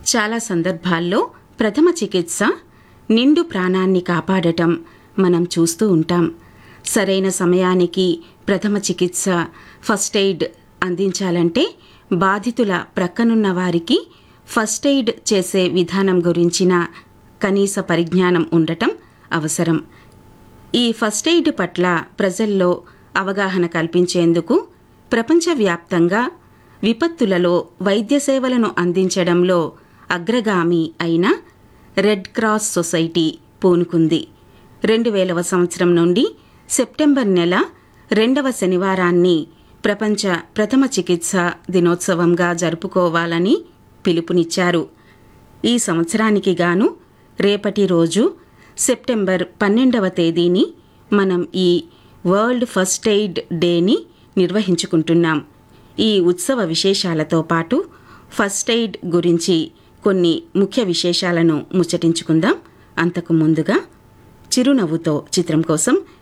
చాలా సందర్భాల్లో ప్రథమ చికిత్స నిండు ప్రాణాన్ని కాపాడటం మనం చూస్తూ ఉంటాం సరైన సమయానికి ప్రథమ చికిత్స ఫస్ట్ ఎయిడ్ అందించాలంటే బాధితుల ప్రక్కనున్న వారికి ఫస్ట్ ఎయిడ్ చేసే విధానం గురించిన కనీస పరిజ్ఞానం ఉండటం అవసరం ఈ ఫస్ట్ ఎయిడ్ పట్ల ప్రజల్లో అవగాహన కల్పించేందుకు ప్రపంచవ్యాప్తంగా విపత్తులలో వైద్య సేవలను అందించడంలో అగ్రగామి అయిన రెడ్ క్రాస్ సొసైటీ పూనుకుంది రెండు వేలవ సంవత్సరం నుండి సెప్టెంబర్ నెల రెండవ శనివారాన్ని ప్రపంచ ప్రథమ చికిత్స దినోత్సవంగా జరుపుకోవాలని పిలుపునిచ్చారు ఈ సంవత్సరానికి గాను రేపటి రోజు సెప్టెంబర్ పన్నెండవ తేదీని మనం ఈ వరల్డ్ ఫస్ట్ ఎయిడ్ డేని నిర్వహించుకుంటున్నాం ఈ ఉత్సవ విశేషాలతో పాటు ఫస్ట్ ఎయిడ్ గురించి కొన్ని ముఖ్య విశేషాలను ముచ్చటించుకుందాం అంతకు ముందుగా చిరునవ్వుతో చిత్రం కోసం